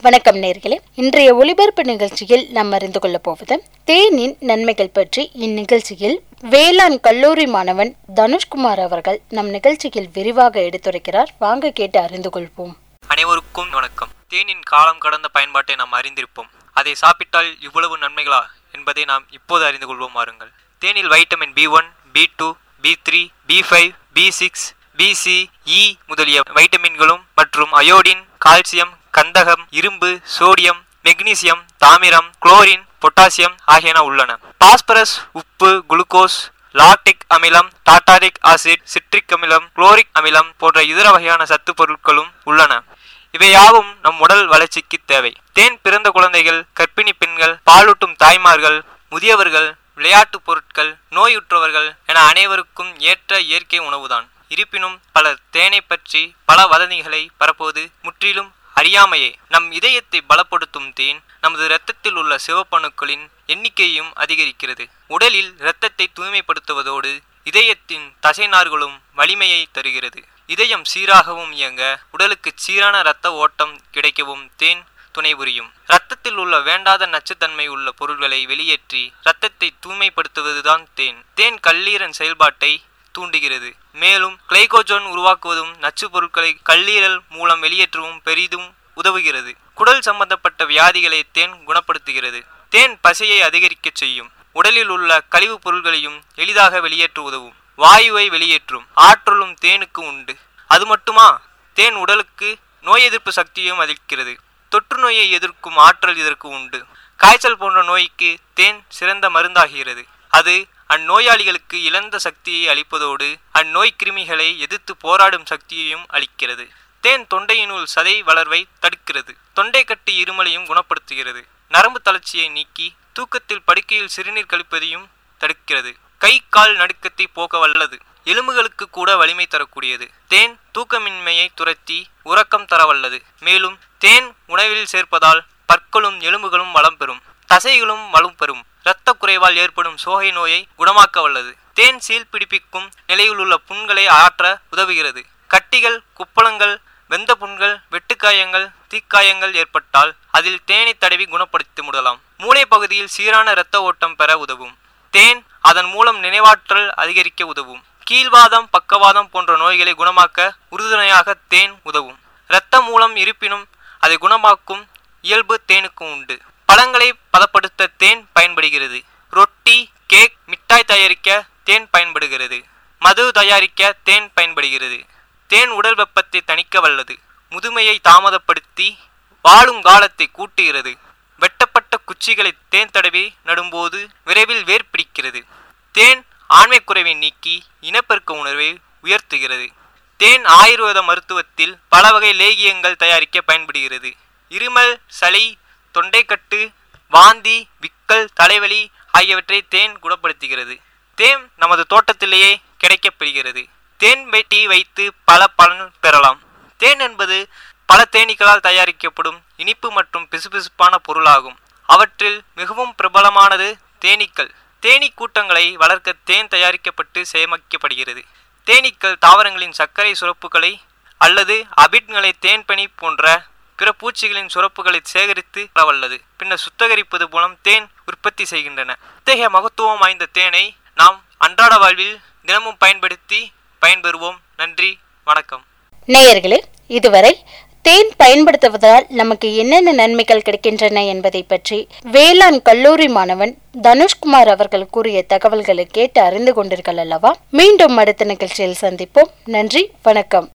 வணக்கம் நேர்களே இன்றைய ஒளிபரப்பு நிகழ்ச்சியில் நாம் அறிந்து கொள்ளப் போவது தேனின் நன்மைகள் பற்றி இந்நிகழ்ச்சியில் வேளாண் கல்லூரி மாணவன் தனுஷ்குமார் அவர்கள் நம் நிகழ்ச்சியில் விரிவாக எடுத்துரைக்கிறார் வாங்க கேட்டு அறிந்து கொள்வோம் அனைவருக்கும் வணக்கம் தேனின் காலம் கடந்த பயன்பாட்டை நாம் அறிந்திருப்போம் அதை சாப்பிட்டால் இவ்வளவு நன்மைகளா என்பதை நாம் இப்போது அறிந்து கொள்வோம் வாருங்கள் தேனில் vitamin B one B two B three B five B six B C E முதலிய வைட்டமின்களும் மற்றும் அயோடின் கால்சியம் கந்தகம் இரும்பு சோடியம் மெக்னீசியம் தாமிரம் குளோரின் பொட்டாசியம் ஆகியன உள்ளன பாஸ்பரஸ் உப்பு குளுக்கோஸ் லாக்டிக் அமிலம் டாட்டாரிக் ஆசிட் சிட்ரிக் அமிலம் குளோரிக் அமிலம் போன்ற இதர வகையான சத்து பொருட்களும் உள்ளன இவையாவும் நம் உடல் வளர்ச்சிக்கு தேவை தேன் பிறந்த குழந்தைகள் கர்ப்பிணி பெண்கள் பாலூட்டும் தாய்மார்கள் முதியவர்கள் விளையாட்டுப் பொருட்கள் நோயுற்றவர்கள் என அனைவருக்கும் ஏற்ற இயற்கை உணவுதான் இருப்பினும் பலர் தேனை பற்றி பல வதந்திகளை பரப்புவது முற்றிலும் அறியாமையே நம் இதயத்தை பலப்படுத்தும் தேன் நமது இரத்தத்தில் உள்ள சிவப்பணுக்களின் எண்ணிக்கையும் அதிகரிக்கிறது உடலில் இரத்தத்தை தூய்மைப்படுத்துவதோடு இதயத்தின் தசைநார்களும் வலிமையை தருகிறது இதயம் சீராகவும் இயங்க உடலுக்கு சீரான இரத்த ஓட்டம் கிடைக்கவும் தேன் துணை புரியும் இரத்தத்தில் உள்ள வேண்டாத நச்சுத்தன்மை உள்ள பொருள்களை வெளியேற்றி இரத்தத்தை தூய்மைப்படுத்துவதுதான் தேன் தேன் கல்லீரன் செயல்பாட்டை தூண்டுகிறது மேலும் கிளைகோஜோன் உருவாக்குவதும் நச்சு பொருட்களை கல்லீரல் மூலம் வெளியேற்றவும் பெரிதும் உதவுகிறது குடல் சம்பந்தப்பட்ட வியாதிகளை தேன் குணப்படுத்துகிறது தேன் பசையை அதிகரிக்கச் செய்யும் உடலில் உள்ள கழிவுப் பொருள்களையும் எளிதாக வெளியேற்ற உதவும் வாயுவை வெளியேற்றும் ஆற்றலும் தேனுக்கு உண்டு அது மட்டுமா தேன் உடலுக்கு நோய் எதிர்ப்பு சக்தியும் அளிக்கிறது தொற்று நோயை எதிர்க்கும் ஆற்றல் இதற்கு உண்டு காய்ச்சல் போன்ற நோய்க்கு தேன் சிறந்த மருந்தாகிறது அது அந்நோயாளிகளுக்கு இழந்த சக்தியை அளிப்பதோடு அந்நோய் கிருமிகளை எதிர்த்து போராடும் சக்தியையும் அளிக்கிறது தேன் தொண்டையினுள் சதை வளர்வை தடுக்கிறது தொண்டை கட்டி இருமலையும் குணப்படுத்துகிறது நரம்பு தளர்ச்சியை நீக்கி தூக்கத்தில் படுக்கையில் சிறுநீர் கழிப்பதையும் தடுக்கிறது கை கால் நடுக்கத்தை போக்க வல்லது எலும்புகளுக்கு கூட வலிமை தரக்கூடியது தேன் தூக்கமின்மையை துரத்தி உறக்கம் தரவல்லது மேலும் தேன் உணவில் சேர்ப்பதால் பற்களும் எலும்புகளும் வளம் பெறும் தசைகளும் வலும் பெறும் இரத்த குறைவால் ஏற்படும் சோகை நோயை குணமாக்க வல்லது தேன் சீல் பிடிப்பிக்கும் நிலையில் உள்ள புண்களை ஆற்ற உதவுகிறது கட்டிகள் குப்பளங்கள் வெந்த புண்கள் வெட்டுக்காயங்கள் தீக்காயங்கள் ஏற்பட்டால் அதில் தேனை தடவி குணப்படுத்தி விடலாம் மூளை பகுதியில் சீரான இரத்த ஓட்டம் பெற உதவும் தேன் அதன் மூலம் நினைவாற்றல் அதிகரிக்க உதவும் கீழ்வாதம் பக்கவாதம் போன்ற நோய்களை குணமாக்க உறுதுணையாக தேன் உதவும் இரத்த மூலம் இருப்பினும் அதை குணமாக்கும் இயல்பு தேனுக்கு உண்டு பழங்களை பதப்படுத்த தேன் பயன்படுகிறது ரொட்டி கேக் மிட்டாய் தயாரிக்க தேன் பயன்படுகிறது மது தயாரிக்க தேன் பயன்படுகிறது தேன் உடல் வெப்பத்தை தணிக்க வல்லது முதுமையை தாமதப்படுத்தி வாழும் காலத்தை கூட்டுகிறது வெட்டப்பட்ட குச்சிகளை தேன் தடவி நடும்போது விரைவில் வேர் பிடிக்கிறது தேன் ஆண்மை குறைவை நீக்கி இனப்பெருக்க உணர்வை உயர்த்துகிறது தேன் ஆயுர்வேத மருத்துவத்தில் பல வகை லேகியங்கள் தயாரிக்க பயன்படுகிறது இருமல் சளி தொண்டைக்கட்டு வாந்தி விக்கல் தலைவலி ஆகியவற்றை தேன் குணப்படுத்துகிறது தேன் நமது தோட்டத்திலேயே கிடைக்கப்பெறுகிறது தேன் வெட்டி வைத்து பல பலன் பெறலாம் தேன் என்பது பல தேனீக்களால் தயாரிக்கப்படும் இனிப்பு மற்றும் பிசுபிசுப்பான பொருளாகும் அவற்றில் மிகவும் பிரபலமானது தேனீக்கள் தேனீ கூட்டங்களை வளர்க்க தேன் தயாரிக்கப்பட்டு சேமிக்கப்படுகிறது தேனீக்கள் தாவரங்களின் சர்க்கரை சுரப்புகளை அல்லது அபிட்களை தேன்பனி போன்ற பிற பூச்சிகளின் சுரப்புகளை சேகரித்து வல்லது பின்னர் சுத்தகரிப்பது மூலம் தேன் உற்பத்தி செய்கின்றன இத்தகைய மகத்துவம் வாய்ந்த தேனை நாம் அன்றாட வாழ்வில் தினமும் பயன்படுத்தி பயன்பெறுவோம் நன்றி வணக்கம் நேயர்களே இதுவரை தேன் பயன்படுத்துவதால் நமக்கு என்னென்ன நன்மைகள் கிடைக்கின்றன என்பதை பற்றி வேளாண் கல்லூரி மாணவன் தனுஷ்குமார் அவர்கள் கூறிய தகவல்களை கேட்டு அறிந்து கொண்டீர்கள் அல்லவா மீண்டும் அடுத்த நிகழ்ச்சியில் சந்திப்போம் நன்றி வணக்கம்